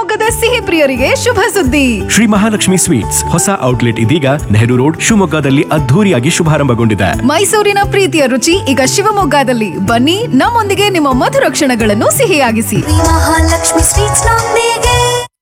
ಶಿವಮೊಗ್ಗದ ಸಿಹಿ ಪ್ರಿಯರಿಗೆ ಶುಭ ಸುದ್ದಿ ಶ್ರೀ ಮಹಾಲಕ್ಷ್ಮಿ ಸ್ವೀಟ್ಸ್ ಹೊಸ ಔಟ್ಲೆಟ್ ಇದೀಗ ನೆಹರು ರೋಡ್ ಶಿವಮೊಗ್ಗದಲ್ಲಿ ಅದ್ಧೂರಿಯಾಗಿ ಶುಭಾರಂಭಗೊಂಡಿದೆ ಮೈಸೂರಿನ ಪ್ರೀತಿಯ ರುಚಿ ಈಗ ಶಿವಮೊಗ್ಗದಲ್ಲಿ ಬನ್ನಿ ನಮ್ಮೊಂದಿಗೆ ನಿಮ್ಮ ಮಧುರ ಕ್ಷಣಗಳನ್ನು ಸಿಹಿಯಾಗಿಸಿ ಮಹಾಲಕ್ಷ್ಮಿ ಸ್ವೀಟ್ಸ್ ನೊಂದಿಗೆ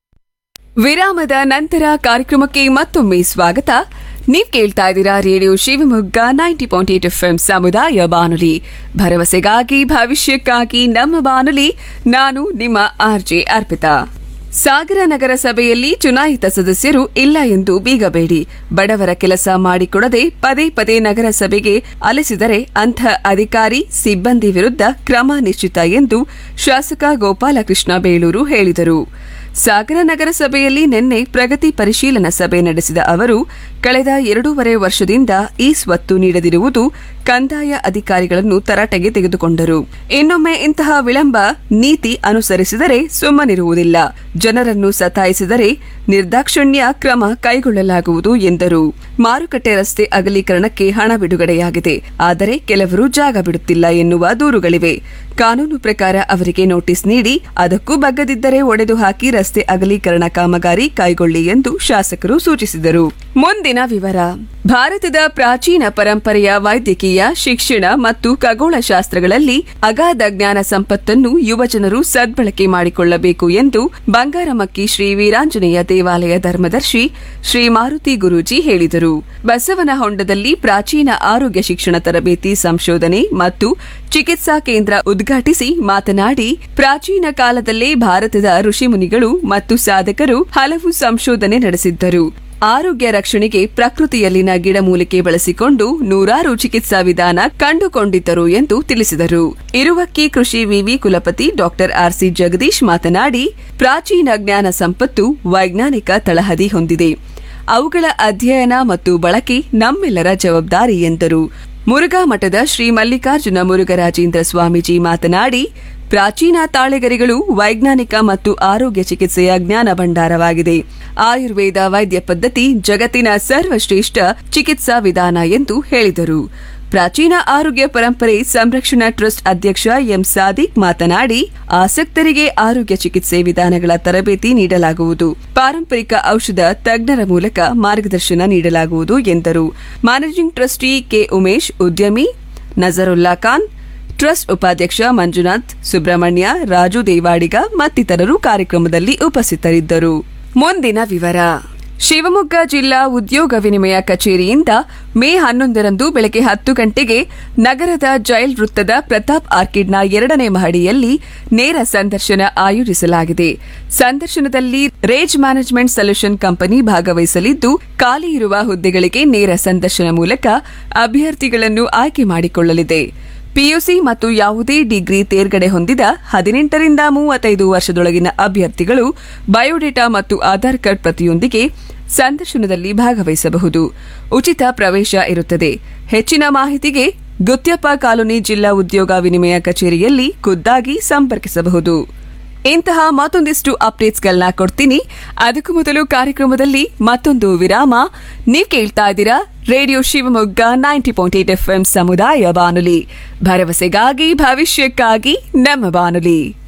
ವಿರಾಮದ ನಂತರ ಕಾರ್ಯಕ್ರಮಕ್ಕೆ ಮತ್ತೊಮ್ಮೆ ಸ್ವಾಗತ ನೀವ್ ಕೇಳ್ತಾ ಇದ್ದೀರಾ radio Shivamogga ninety point eight F ಸಮುದಾಯ ಬಾನುಲಿ ಭರವಸೆಗಾಗಿ ಭವಿಷ್ಯಕ್ಕಾಗಿ ನಮ್ಮ ಬಾನುಲಿ ನಾನು ನಿಮ್ಮ ಆರ್ಜೆ ಅರ್ಪಿತಾ ಸಾಗರ ನಗರಸಭೆಯಲ್ಲಿ ಚುನಾಯಿತ ಸದಸ್ಯರು ಇಲ್ಲ ಎಂದು ಬೀಗಬೇಡಿ ಬಡವರ ಕೆಲಸ ಮಾಡಿಕೊಡದೆ ಪದೇ ಪದೇ ನಗರಸಭೆಗೆ ಅಲಿಸಿದರೆ ಅಂಥ ಅಧಿಕಾರಿ ಸಿಬ್ಬಂದಿ ವಿರುದ್ಧ ಕ್ರಮ ನಿಶ್ಚಿತ ಎಂದು ಶಾಸಕ ಗೋಪಾಲಕೃಷ್ಣ ಬೇಳೂರು ಹೇಳಿದರು ಸಾಗರ ನಗರಸಭೆಯಲ್ಲಿ ನಿನ್ನೆ ಪ್ರಗತಿ ಪರಿಶೀಲನಾ ಸಭೆ ನಡೆಸಿದ ಅವರು ಕಳೆದ ಎರಡೂವರೆ ವರ್ಷದಿಂದ ಈ ಸ್ವತ್ತು ನೀಡದಿರುವುದು ಕಂದಾಯ ಅಧಿಕಾರಿಗಳನ್ನು ತರಾಟೆಗೆ ತೆಗೆದುಕೊಂಡರು ಇನ್ನೊಮ್ಮೆ ಇಂತಹ ವಿಳಂಬ ನೀತಿ ಅನುಸರಿಸಿದರೆ ಸುಮ್ಮನಿರುವುದಿಲ್ಲ ಜನರನ್ನು ಸತಾಯಿಸಿದರೆ ನಿರ್ದಾಕ್ಷಣ್ಯ ಕ್ರಮ ಕೈಗೊಳ್ಳಲಾಗುವುದು ಎಂದರು ಮಾರುಕಟ್ಟೆ ರಸ್ತೆ ಅಗಲೀಕರಣಕ್ಕೆ ಹಣ ಬಿಡುಗಡೆಯಾಗಿದೆ ಆದರೆ ಕೆಲವರು ಜಾಗ ಬಿಡುತ್ತಿಲ್ಲ ಎನ್ನುವ ದೂರುಗಳಿವೆ ಕಾನೂನು ಪ್ರಕಾರ ಅವರಿಗೆ ನೋಟಿಸ್ ನೀಡಿ ಅದಕ್ಕೂ ಬಗ್ಗದಿದ್ದರೆ ಒಡೆದು ಹಾಕಿ ರಸ್ತೆ ಅಗಲೀಕರಣ ಕಾಮಗಾರಿ ಕೈಗೊಳ್ಳಿ ಎಂದು ಶಾಸಕರು ಸೂಚಿಸಿದರು ಮುಂದಿನ ವಿವರ ಭಾರತದ ಪ್ರಾಚೀನ ಪರಂಪರೆಯ ವೈದ್ಯಕೀಯ ಶಿಕ್ಷಣ ಮತ್ತು ಖಗೋಳಶಾಸ್ತ್ರಗಳಲ್ಲಿ ಅಗಾಧ ಜ್ಞಾನ ಸಂಪತ್ತನ್ನು ಯುವಜನರು ಸದ್ಬಳಕೆ ಮಾಡಿಕೊಳ್ಳಬೇಕು ಎಂದು ಬಂಗಾರಮಕ್ಕಿ ಶ್ರೀ ವೀರಾಂಜನೇಯ ದೇವಾಲಯ ಧರ್ಮದರ್ಶಿ ಶ್ರೀ ಮಾರುತಿ ಗುರೂಜಿ ಹೇಳಿದರು ಬಸವನಹೊಂಡದಲ್ಲಿ ಪ್ರಾಚೀನ ಆರೋಗ್ಯ ಶಿಕ್ಷಣ ತರಬೇತಿ ಸಂಶೋಧನೆ ಮತ್ತು ಚಿಕಿತ್ಸಾ ಕೇಂದ್ರ ಉದ್ಘಾಟಿಸಿ ಮಾತನಾಡಿ ಪ್ರಾಚೀನ ಕಾಲದಲ್ಲೇ ಭಾರತದ ಋಷಿಮುನಿಗಳು ಮತ್ತು ಸಾಧಕರು ಹಲವು ಸಂಶೋಧನೆ ನಡೆಸಿದ್ದರು ಆರೋಗ್ಯ ರಕ್ಷಣೆಗೆ ಪ್ರಕೃತಿಯಲ್ಲಿನ ಗಿಡಮೂಲಿಕೆ ಬಳಸಿಕೊಂಡು ನೂರಾರು ಚಿಕಿತ್ಸಾ ವಿಧಾನ ಕಂಡುಕೊಂಡಿದ್ದರು ಎಂದು ತಿಳಿಸಿದರು ಇರುವಕ್ಕಿ ಕೃಷಿ ವಿವಿ ಕುಲಪತಿ ಡಾಕ್ಟರ್ ಆರ್ಸಿ ಜಗದೀಶ್ ಮಾತನಾಡಿ ಪ್ರಾಚೀನ ಜ್ಞಾನ ಸಂಪತ್ತು ವೈಜ್ಞಾನಿಕ ತಳಹದಿ ಹೊಂದಿದೆ ಅವುಗಳ ಅಧ್ಯಯನ ಮತ್ತು ಬಳಕೆ ನಮ್ಮೆಲ್ಲರ ಜವಾಬ್ದಾರಿ ಎಂದರು ಮುರುಘಾ ಮಠದ ಶ್ರೀ ಮಲ್ಲಿಕಾರ್ಜುನ ಮುರುಘರಾಜೇಂದ್ರ ಸ್ವಾಮೀಜಿ ಮಾತನಾಡಿ ಪ್ರಾಚೀನ ತಾಳೆಗರಿಗಳು ವೈಜ್ಞಾನಿಕ ಮತ್ತು ಆರೋಗ್ಯ ಚಿಕಿತ್ಸೆಯ ಜ್ಞಾನ ಭಂಡಾರವಾಗಿದೆ ಆಯುರ್ವೇದ ವೈದ್ಯ ಪದ್ಧತಿ ಜಗತ್ತಿನ ಸರ್ವಶ್ರೇಷ್ಠ ಚಿಕಿತ್ಸಾ ವಿಧಾನ ಎಂದು ಹೇಳಿದರು ಪ್ರಾಚೀನ ಆರೋಗ್ಯ ಪರಂಪರೆ ಸಂರಕ್ಷಣಾ ಟ್ರಸ್ಟ್ ಅಧ್ಯಕ್ಷ ಎಂ ಸಾದಿಕ್ ಮಾತನಾಡಿ ಆಸಕ್ತರಿಗೆ ಆರೋಗ್ಯ ಚಿಕಿತ್ಸೆ ವಿಧಾನಗಳ ತರಬೇತಿ ನೀಡಲಾಗುವುದು ಪಾರಂಪರಿಕ ಔಷಧ ತಜ್ಞರ ಮೂಲಕ ಮಾರ್ಗದರ್ಶನ ನೀಡಲಾಗುವುದು ಎಂದರು ಮ್ಯಾನೇಜಿಂಗ್ ಟ್ರಸ್ಟಿ ಕೆ ಉಮೇಶ್ ಉದ್ಯಮಿ ನಜರುಲ್ಲಾ ಖಾನ್ ಟ್ರಸ್ಟ್ ಉಪಾಧ್ಯಕ್ಷ ಮಂಜುನಾಥ್ ಸುಬ್ರಹ್ಮಣ್ಯ ರಾಜು ದೇವಾಡಿಗ ಮತ್ತಿತರರು ಕಾರ್ಯಕ್ರಮದಲ್ಲಿ ಉಪಸ್ಥಿತರಿದ್ದರು ಮುಂದಿನ ವಿವರ ಶಿವಮೊಗ್ಗ ಜಿಲ್ಲಾ ಉದ್ಯೋಗ ವಿನಿಮಯ ಕಚೇರಿಯಿಂದ ಮೇ ಹನ್ನೊಂದರಂದು ಬೆಳಗ್ಗೆ ಹತ್ತು ಗಂಟೆಗೆ ನಗರದ ಜೈಲ್ ವೃತ್ತದ ಪ್ರತಾಪ್ ಆರ್ಕಿಡ್ನ ಎರಡನೇ ಮಹಡಿಯಲ್ಲಿ ನೇರ ಸಂದರ್ಶನ ಆಯೋಜಿಸಲಾಗಿದೆ ಸಂದರ್ಶನದಲ್ಲಿ ರೇಜ್ ಮ್ಯಾನೇಜ್ಮೆಂಟ್ ಸೊಲ್ಯೂಷನ್ ಕಂಪನಿ ಭಾಗವಹಿಸಲಿದ್ದು ಖಾಲಿ ಇರುವ ಹುದ್ದೆಗಳಿಗೆ ನೇರ ಸಂದರ್ಶನ ಮೂಲಕ ಅಭ್ಯರ್ಥಿಗಳನ್ನು ಆಯ್ಕೆ ಮಾಡಿಕೊಳ್ಳಲಿದೆ ಪಿಯುಸಿ ಮತ್ತು ಯಾವುದೇ ಡಿಗ್ರಿ ತೇರ್ಗಡೆ ಹೊಂದಿದ ಹದಿನೆಂಟರಿಂದ ಮೂವತ್ತೈದು ವರ್ಷದೊಳಗಿನ ಅಭ್ಯರ್ಥಿಗಳು ಬಯೋಡೇಟಾ ಮತ್ತು ಆಧಾರ್ ಕಾರ್ಡ್ ಪ್ರತಿಯೊಂದಿಗೆ ಸಂದರ್ಶನದಲ್ಲಿ ಭಾಗವಹಿಸಬಹುದು ಉಚಿತ ಪ್ರವೇಶ ಇರುತ್ತದೆ ಹೆಚ್ಚಿನ ಮಾಹಿತಿಗೆ ಗುತ್ಯಪ್ಪ ಕಾಲೋನಿ ಜಿಲ್ಲಾ ಉದ್ಯೋಗ ವಿನಿಮಯ ಕಚೇರಿಯಲ್ಲಿ ಖುದ್ದಾಗಿ ಸಂಪರ್ಕಿಸಬಹುದು ಇಂತಹ ಮತ್ತೊಂದಿಷ್ಟು ಅಪ್ಡೇಟ್ಸ್ಗಳನ್ನ ಕೊಡ್ತೀನಿ ಅದಕ್ಕೂ ಮೊದಲು ಕಾರ್ಯಕ್ರಮದಲ್ಲಿ ಮತ್ತೊಂದು ವಿರಾಮ ನೀವ್ ಕೇಳ್ತಾ ಇದ್ದೀರಾ radio Shivamogga ninety point eight F ಸಮುದಾಯ ಬಾನುಲಿ ಭರವಸೆಗಾಗಿ ಭವಿಷ್ಯಕ್ಕಾಗಿ ನಮ್ಮ ಬಾನುಲಿ